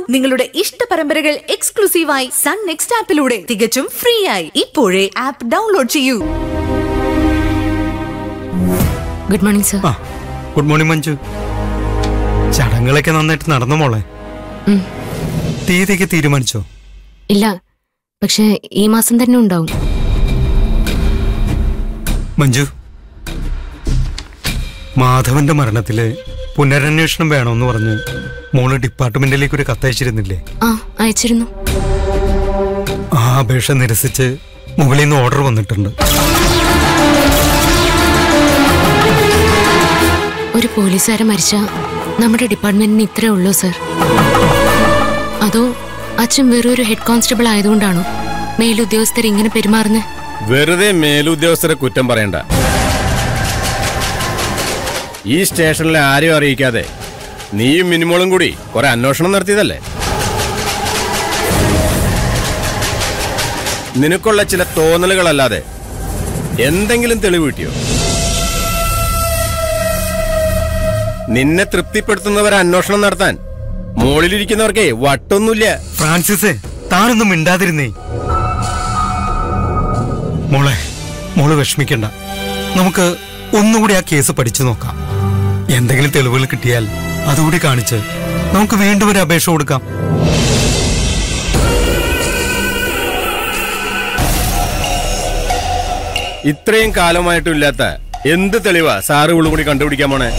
നിങ്ങളുടെ ഇഷ്ട പരമ്പരകൾ എക്സ്ക്ലൂസീവായി സൺ നെക്സ്റ്റ് ആപ്പിലൂടെ തികച്ചും ഫ്രീ ആയി ഇപ്പോഴേ ആപ്പ് ഡൗൺലോഡ് ചെയ്യൂ ഗുഡ് മോർണിംഗ് സർ ആ ഗുഡ് മോർണിംഗ് മഞ്ജു ചടങ്ങുകളൊക്കെ നന്നായിട്ട് നടന്നു മോളെ ഉം. തീയതിയൊക്കെ തീരുമാനിച്ചോ ഇല്ല പക്ഷെ ഈ മാസം തന്നെ ഉണ്ടാവും മഞ്ജു മാധവന്റെ മരണത്തില് പുനരന്വേഷണം വേണമെന്ന് പറഞ്ഞ് മോള് ഡിപ്പാർട്ട്മെന്റിലേക്ക് ഒരു കത്തയച്ചിരുന്നില്ലേ ആ അയച്ചിരുന്നു ആ അപേക്ഷ നിരസിച്ച് മുകളിൽ നിന്ന് ഓർഡർ വന്നിട്ടുണ്ട് ഒരു പോലീസുകാരൻ മരിച്ച നമ്മുടെ ഡിപ്പാർട്ട്മെന്റിന് ഇത്രേ ഉള്ളൂ സർ അതോ അച്ഛൻ വെറൊരു ഹെഡ് കോൺസ്റ്റബിൾ ആയതുകൊണ്ടാണോ മേലുദ്യോഗസ്ഥർ ഇങ്ങനെ പെരുമാറുന്നത് വെറുതെ മേലുദ്യോഗസ്ഥരെ കുറ്റം പറയണ്ട ഈ സ്റ്റേഷനിലെ ആരെയും അറിയിക്കാതെ നീയും മിനിമോളും കൂടി കുറെ അന്വേഷണം നടത്തിയതല്ലേ നിനക്കുള്ള ചില തോന്നലുകളല്ലാതെ എന്തെങ്കിലും തെളിവ് കിട്ടിയോ നിന്നെ തൃപ്തിപ്പെടുത്തുന്നവരെ അന്വേഷണം നടത്താൻ മുകളിലിരിക്കുന്നവർക്കേ വട്ടൊന്നുമില്ല ഫ്രാൻസിസ് താനൊന്നും മിണ്ടാതിരുന്നേ മോളെ മോള് വിഷമിക്കണ്ട നമുക്ക് ഒന്നുകൂടി ആ കേസ് പഠിച്ചു നോക്കാം എന്തെങ്കിലും തെളിവുകൾ കിട്ടിയാൽ അതുകൂടി കാണിച്ച് നമുക്ക് വീണ്ടും ഒരു അപേക്ഷ കൊടുക്കാം ഇത്രയും കാലമായിട്ടും ഇല്ലാത്ത എന്ത് തെളിവാ സാറ് ഉള്ളു കൂടി കണ്ടുപിടിക്കാൻ പോണേ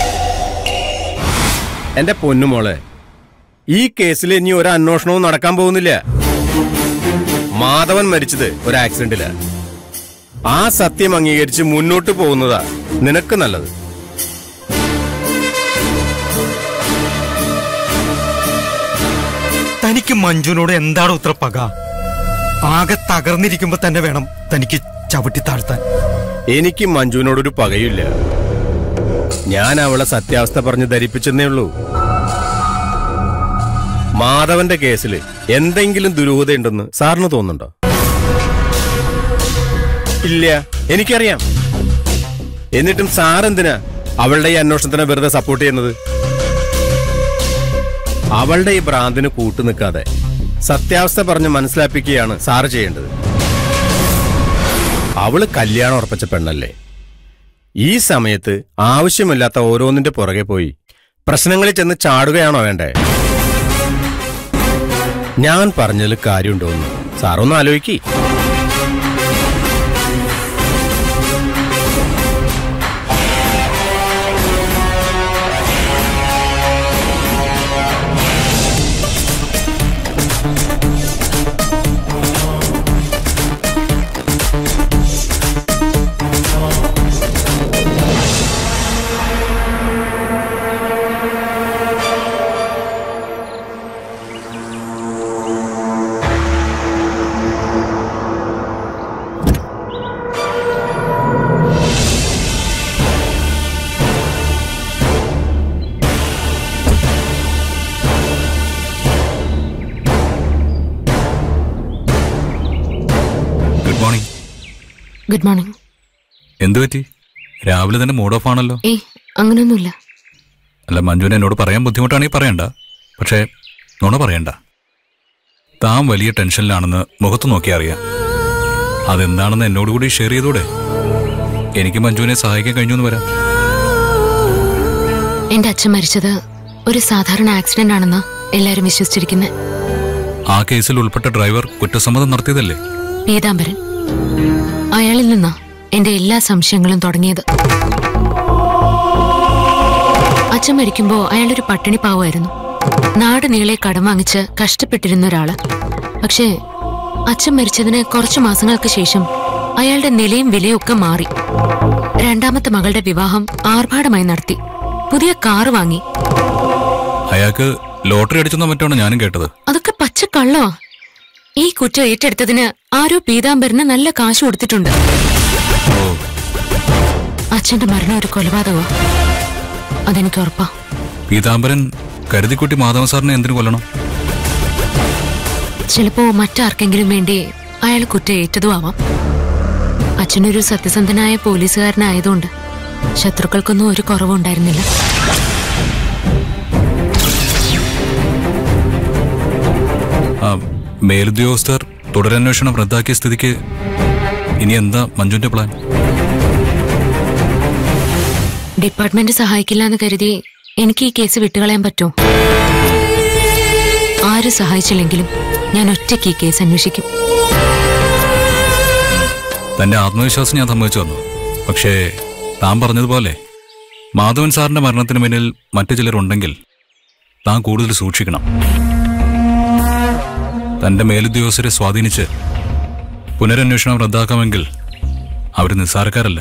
എന്റെ പൊന്നുമോളെ ഈ കേസിൽ ഇനി ഒരു അന്വേഷണവും നടക്കാൻ പോകുന്നില്ല മാധവൻ മരിച്ചത് ഒരു ആക്സിഡന്റില ആ സത്യം അംഗീകരിച്ച് മുന്നോട്ട് പോകുന്നതാ നിനക്ക് നല്ലത് തനിക്ക് മഞ്ജുവിനോട് എന്താണ് ഉത്തര പക ആകെ തകർന്നിരിക്കുമ്പോ തന്നെ വേണം തനിക്ക് ചവിട്ടി താഴ്ത്താൻ എനിക്ക് മഞ്ജുവിനോടൊരു പകയില്ല ഞാൻ അവളെ സത്യാവസ്ഥ പറഞ്ഞ് ധരിപ്പിച്ചെന്നേ ഉള്ളൂ മാധവന്റെ കേസിൽ എന്തെങ്കിലും ദുരൂഹതയുണ്ടെന്ന് സാറിന് തോന്നുന്നുണ്ടോ ഇല്ല എനിക്കറിയാം എന്നിട്ടും സാർ എന്തിനാ അവളുടെ ഈ അന്വേഷണത്തിനെ വെറുതെ സപ്പോർട്ട് ചെയ്യുന്നത് അവളുടെ ഈ ഭ്രാന്തിന് കൂട്ടു നിൽക്കാതെ സത്യാവസ്ഥ പറഞ്ഞ് മനസ്സിലാപ്പിക്കുകയാണ് സാറ് ചെയ്യേണ്ടത് അവള് കല്യാണം ഉറപ്പിച്ച പെണ്ണല്ലേ ഈ സമയത്ത് ആവശ്യമില്ലാത്ത ഓരോന്നിന്റെ പുറകെ പോയി പ്രശ്നങ്ങളിൽ ചെന്ന് ചാടുകയാണോ വേണ്ടേ ഞാൻ പറഞ്ഞതിൽ കാര്യമുണ്ടോന്ന് സാറൊന്ന് ആലോചിക്കി ഗുഡ് മോർണിംഗ് ഗുഡ് മോർണിംഗ് എന്തു പറ്റി രാവിലെ തന്നെ മൂഡ് ഓഫ് ആണല്ലോ ഏയ് അങ്ങനെയൊന്നുമില്ല അല്ല മഞ്ജുവിനെ എന്നോട് പറയാൻ ബുദ്ധിമുട്ടാണെങ്കിൽ പറയണ്ട പക്ഷേ നുണ പറയണ്ട താൻ വലിയ ടെൻഷനിലാണെന്ന് മുഖത്ത് നോക്കി അറിയാം അതെന്താണെന്ന് എന്നോട് കൂടി ഷെയർ ചെയ്തൂടെ എനിക്ക് മഞ്ജുവിനെ സഹായിക്കാൻ കഴിഞ്ഞു എന്ന് വരാം എന്റെ അച്ഛൻ മരിച്ചത് ഒരു സാധാരണ ആക്സിഡന്റ് ആണെന്നാ എല്ലാരും വിശ്വസിച്ചിരിക്കുന്നത് ആ കേസിൽ ഉൾപ്പെട്ട ഡ്രൈവർ കുറ്റസമ്മതം നടത്തിയതല്ലേ പീതാംബരൻ അയാളിൽ നിന്നാ എന്റെ എല്ലാ സംശയങ്ങളും തുടങ്ങിയത് അച്ഛൻ മരിക്കുമ്പോ അയാളൊരു പട്ടിണി പാവമായിരുന്നു നാട് നീളെ കടം വാങ്ങിച്ച് കഷ്ടപ്പെട്ടിരുന്ന ഒരാള് പക്ഷേ അച്ഛൻ മരിച്ചതിന് കുറച്ചു മാസങ്ങൾക്ക് ശേഷം അയാളുടെ നിലയും വിലയും ഒക്കെ മാറി രണ്ടാമത്തെ മകളുടെ വിവാഹം ആർഭാടമായി നടത്തി പുതിയ കാറ് വാങ്ങി അയാൾക്ക് ലോട്ടറി അടിച്ചെന്നോ മറ്റാണ് ഞാനും കേട്ടത് അതൊക്കെ പച്ചക്കള്ളോ ഈ കുറ്റം ഏറ്റെടുത്തതിന് ആരോ പീതാംബരന് നല്ല കാശ് കൊടുത്തിട്ടുണ്ട് ഓ അച്ഛന്റെ മരണം ഒരു കൊലപാതകോ അതെനിക്ക് ഉറപ്പാ പീതാംബരൻ കരുതിക്കുട്ടി മാധവൻ സാറിനെ എന്തിനു കൊല്ലണം ചിലപ്പോ മറ്റാർക്കെങ്കിലും വേണ്ടി അയാൾ കുറ്റം ഏറ്റതും ആവാം അച്ഛനൊരു സത്യസന്ധനായ പോലീസുകാരനായതുകൊണ്ട് ശത്രുക്കൾക്കൊന്നും ഒരു കുറവും ഉണ്ടായിരുന്നില്ല ആ, മേലുദ്യോഗസ്ഥർ തുടരന്വേഷണം റദ്ദാക്കിയ സ്ഥിതിക്ക് ഇനി എന്താ മഞ്ജുവിന്റെ പ്ലാൻ ഡിപ്പാർട്ട്മെന്റ് സഹായിക്കില്ല എന്ന് കരുതി എനിക്ക് ഈ കേസ് വിട്ടുകളയാൻ പറ്റുമോ ആര് സഹായിച്ചില്ലെങ്കിലും ഞാൻ ഒറ്റയ്ക്ക് ഈ കേസ് അന്വേഷിക്കും തന്റെ ആത്മവിശ്വാസം ഞാൻ സമ്മതിച്ചു തന്നു പക്ഷേ താൻ പറഞ്ഞതുപോലെ മാധവൻ സാറിന്റെ മരണത്തിന് പിന്നിൽ മറ്റു ചിലരുണ്ടെങ്കിൽ താൻ കൂടുതൽ സൂക്ഷിക്കണം തന്റെ മേലുദ്യോഗസ്ഥരെ സ്വാധീനിച്ച് പുനരന്വേഷണം റദ്ദാക്കാമെങ്കിൽ അവർ നിസ്സാരക്കാരല്ല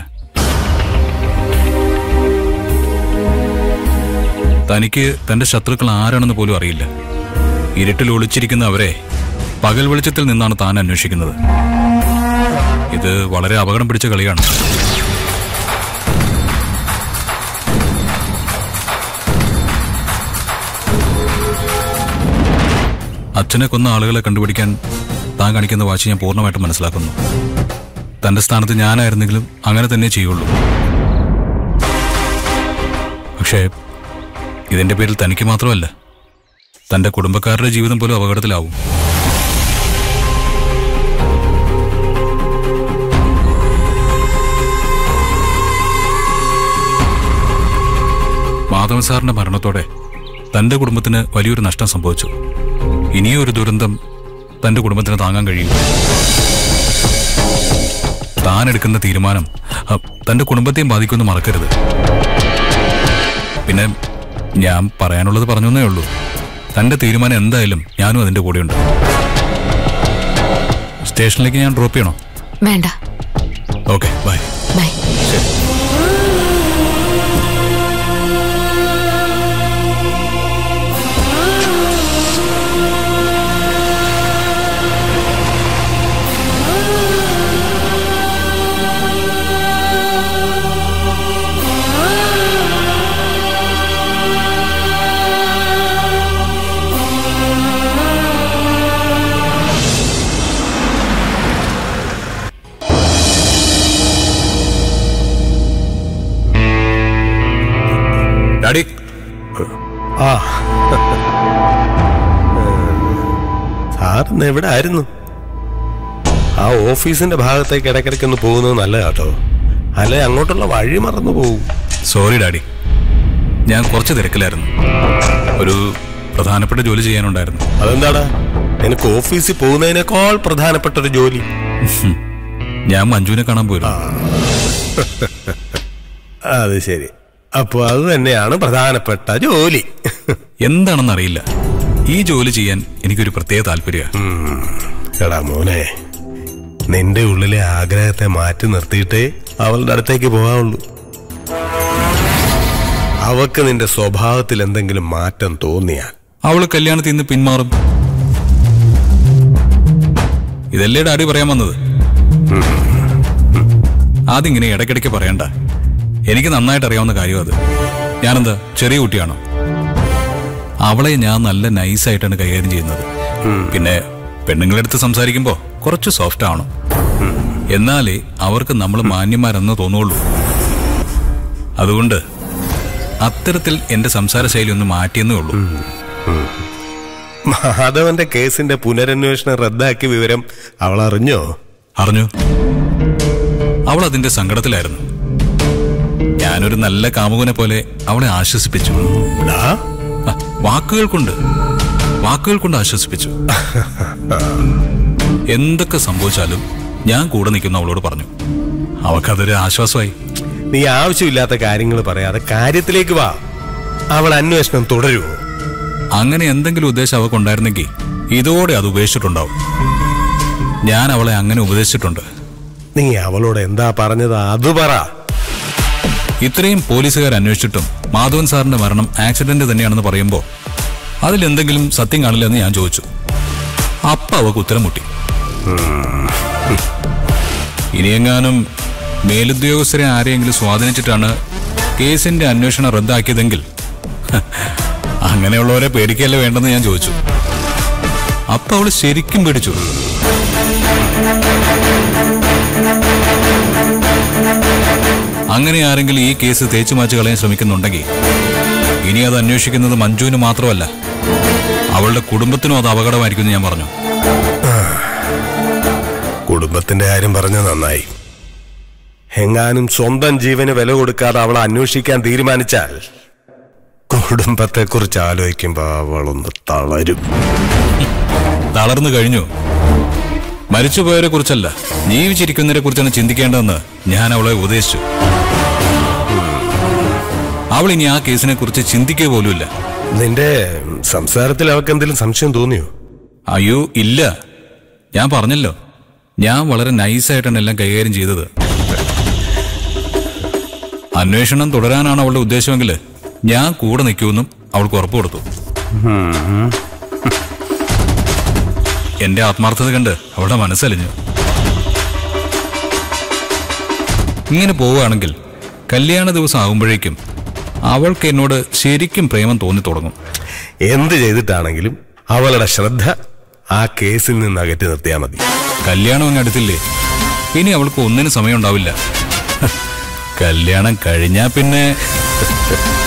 തനിക്ക് തന്റെ ശത്രുക്കൾ ആരാണെന്ന് പോലും അറിയില്ല ഇരുട്ടിൽ ഒളിച്ചിരിക്കുന്ന അവരെ പകൽ വെളിച്ചത്തിൽ നിന്നാണ് താൻ അന്വേഷിക്കുന്നത് ഇത് വളരെ അപകടം പിടിച്ച കളിയാണ് അച്ഛനെ കൊന്ന ആളുകളെ കണ്ടുപിടിക്കാൻ താൻ കാണിക്കുന്ന വാശി ഞാൻ പൂർണ്ണമായിട്ടും മനസ്സിലാക്കുന്നു തന്റെ സ്ഥാനത്ത് ഞാനായിരുന്നെങ്കിലും അങ്ങനെ തന്നെ ചെയ്യുള്ളൂ പക്ഷേ ഇതിന്റെ പേരിൽ തനിക്ക് മാത്രമല്ല തന്റെ കുടുംബക്കാരുടെ ജീവിതം പോലും അപകടത്തിലാവും മാധവൻ സാറിന്റെ മരണത്തോടെ തന്റെ കുടുംബത്തിന് വലിയൊരു നഷ്ടം സംഭവിച്ചു ഇനിയൊരു ദുരന്തം തന്റെ കുടുംബത്തിന് താങ്ങാൻ കഴിയും താൻ എടുക്കുന്ന തീരുമാനം അ, തന്റെ കുടുംബത്തെയും ബാധിക്കുമെന്ന് മറക്കരുത് പിന്നെ ഞാൻ പറയാനുള്ളത് പറഞ്ഞേ ഉള്ളൂ തന്റെ തീരുമാനം എന്തായാലും ഞാനും അതിന്റെ കൂടെയുണ്ട് സ്റ്റേഷനിലേക്ക് ഞാൻ ഡ്രോപ്പ് ചെയ്യണോ വേണ്ട ഓക്കെ ബൈ ബൈ ശരി ഡാഡി ആ സാറിന്ന് എവിടെ ആയിരുന്നു ആ ഓഫീസിന്റെ ഭാഗത്തേക്ക് ഇടയ്ക്കിടയ്ക്ക് ഒന്ന് പോകുന്നത് നല്ലതാട്ടോ അല്ലെ അങ്ങോട്ടുള്ള വഴി മറന്നു പോകും സോറി ഡാഡി ഞാൻ കുറച്ച് തിരക്കിലായിരുന്നു ഒരു പ്രധാനപ്പെട്ട ജോലി ചെയ്യാനുണ്ടായിരുന്നു അതെന്താടാ നിനക്ക് ഓഫീസിൽ പോകുന്നതിനേക്കാൾ പ്രധാനപ്പെട്ട ഒരു ജോലി ഞാൻ മഞ്ജുവിനെ കാണാൻ പോയിരുന്നു അത് ശരി അപ്പൊ അത് തന്നെയാണ് പ്രധാനപ്പെട്ട ജോലി എന്താണെന്ന് അറിയില്ല ഈ ജോലി ചെയ്യാൻ എനിക്കൊരു പ്രത്യേക താല്പര്യ എടാ മോനെ നിന്റെ ഉള്ളിലെ ആഗ്രഹത്തെ മാറ്റി നിർത്തിയിട്ടേ അവളുടെ അടുത്തേക്ക് പോകാവുള്ളൂ അവക്ക് നിന്റെ സ്വഭാവത്തിൽ എന്തെങ്കിലും മാറ്റം തോന്നിയാൽ അവള് കല്യാണത്തിൽ നിന്ന് പിന്മാറും ഇതല്ലേ ഡാഡി പറയാൻ വന്നത് അതിങ്ങനെ ഇടയ്ക്കിടയ്ക്ക് പറയണ്ട എനിക്ക് നന്നായിട്ട് അറിയാവുന്ന കാര്യം അത് ഞാനെന്താ ചെറിയ കുട്ടിയാണോ അവളെ ഞാൻ നല്ല നൈസായിട്ടാണ് കൈകാര്യം ചെയ്യുന്നത് പിന്നെ പെണ്ണുങ്ങളെടുത്ത് സംസാരിക്കുമ്പോ കുറച്ച് സോഫ്റ്റ് ആവണം എന്നാലേ അവർക്ക് നമ്മൾ മാന്യന്മാരെന്ന് തോന്നുള്ളൂ അതുകൊണ്ട് അത്തരത്തിൽ എന്റെ സംസാര ശൈലി ഒന്ന് മാറ്റിയെന്നേ ഉള്ളൂ മാധവന്റെ കേസിന്റെ പുനരന്വേഷണം റദ്ദാക്കിയ വിവരം അവൾ അറിഞ്ഞോ അറിഞ്ഞു അവൾ അതിന്റെ സങ്കടത്തിലായിരുന്നു ഞാനൊരു നല്ല കാമുകനെ പോലെ അവളെ ആശ്വസിപ്പിച്ചു ഡാ, ആ, വാക്കുകൾ കൊണ്ട് വാക്കുകൾ കൊണ്ട് ആശ്വസിപ്പിച്ചു എന്തൊക്കെ സംഭവിച്ചാലും ഞാൻ കൂടെ നിൽക്കുന്ന അവളോട് പറഞ്ഞു അവൾക്കതൊരു ആശ്വാസമായി നീ ആവശ്യമില്ലാത്ത കാര്യങ്ങൾ പറയാതെ കാര്യത്തിലേക്ക് വാ അവൾ അന്വേഷണം തുടരുമോ അങ്ങനെ എന്തെങ്കിലും ഉദ്ദേശം അവൾക്കുണ്ടായിരുന്നെങ്കിൽ ഇതോടെ അത് ഉപേക്ഷിച്ചിട്ടുണ്ടാവും ഞാൻ അവളെ അങ്ങനെ ഉപദേശിച്ചിട്ടുണ്ട് നീ അവളോട് എന്താ പറഞ്ഞത് അത് പറ ഇത്രയും പോലീസുകാർ അന്വേഷിച്ചിട്ടും മാധവൻ സാറിന്റെ മരണം ആക്സിഡന്റ് തന്നെയാണെന്ന് പറയുമ്പോൾ അതിലെന്തെങ്കിലും സത്യം കാണില്ലെന്ന് ഞാൻ ചോദിച്ചു അപ്പ അവക്ക് ഉത്തരം മുട്ടി ഇനിയെങ്ങാനും മേലുദ്യോഗസ്ഥരെ ആരെയെങ്കിലും സ്വാധീനിച്ചിട്ടാണ് കേസിന്റെ അന്വേഷണം റദ്ദാക്കിയതെങ്കിൽ ഹ, അങ്ങനെയുള്ളവരെ പേടിക്കല്ലേ വേണ്ടെന്ന് ഞാൻ ചോദിച്ചു അപ്പ അവള് ശരിക്കും പേടിച്ചു അങ്ങനെ ആരെങ്കിലും ഈ കേസ് തേച്ചു മാച്ച് കളയാൻ ശ്രമിക്കുന്നുണ്ടെങ്കിൽ ഇനി അത് അന്വേഷിക്കുന്നത് മഞ്ജുവിന് മാത്രമല്ല അവളുടെ കുടുംബത്തിനും അത് അപകടമായിരിക്കുമെന്ന് ഞാൻ പറഞ്ഞു കുടുംബത്തിന്റെ കാര്യം പറഞ്ഞ നന്നായി എങ്ങാനും സ്വന്തം ജീവന് വില കൊടുക്കാതെ അവളെ അന്വേഷിക്കാൻ തീരുമാനിച്ചാൽ കുടുംബത്തെക്കുറിച്ച് ആലോചിക്കുമ്പോ അവളൊന്ന് തളരും തളർന്നു കഴിഞ്ഞു മരിച്ചുപോയവരെ കുറിച്ചല്ല ജീവിച്ചിരിക്കുന്നവരെ കുറിച്ചാണ് ചിന്തിക്കേണ്ടതെന്ന് ഞാൻ അവളെ ഉപദേശിച്ചു അവൾ ഇനി ആ കേസിനെ കുറിച്ച് ചിന്തിക്കുക പോലുമില്ല നിന്റെ സംസാരത്തിൽ അവൾക്ക് എന്തെങ്കിലും സംശയം തോന്നിയോ അയ്യോ ഇല്ല ഞാൻ പറഞ്ഞല്ലോ ഞാൻ വളരെ നൈസായിട്ടാണ് എല്ലാം കൈകാര്യം ചെയ്തത് അന്വേഷണം തുടരാനാണ് അവളുടെ ഉദ്ദേശമെങ്കിൽ ഞാൻ കൂടെ നിൽക്കുമെന്നും അവൾക്ക് ഉറപ്പ് കൊടുത്തു എന്റെ ആത്മാർത്ഥത കണ്ട് അവളുടെ മനസ്സലിഞ്ഞു ഇങ്ങനെ പോവുകയാണെങ്കിൽ കല്യാണ ദിവസം ആകുമ്പോഴേക്കും അവൾക്ക് എന്നോട് ശരിക്കും പ്രേമം തോന്നി തുടങ്ങും എന്ത് ചെയ്തിട്ടാണെങ്കിലും അവളുടെ ശ്രദ്ധ ആ കേസിൽ നിന്ന് അകറ്റി നിർത്തിയാൽ മതി കല്യാണം അങ്ങ് അടുത്തില്ലേ ഇനി അവൾക്ക് ഒന്നിനും സമയം ഉണ്ടാവില്ല കല്യാണം കഴിഞ്ഞാ പിന്നെ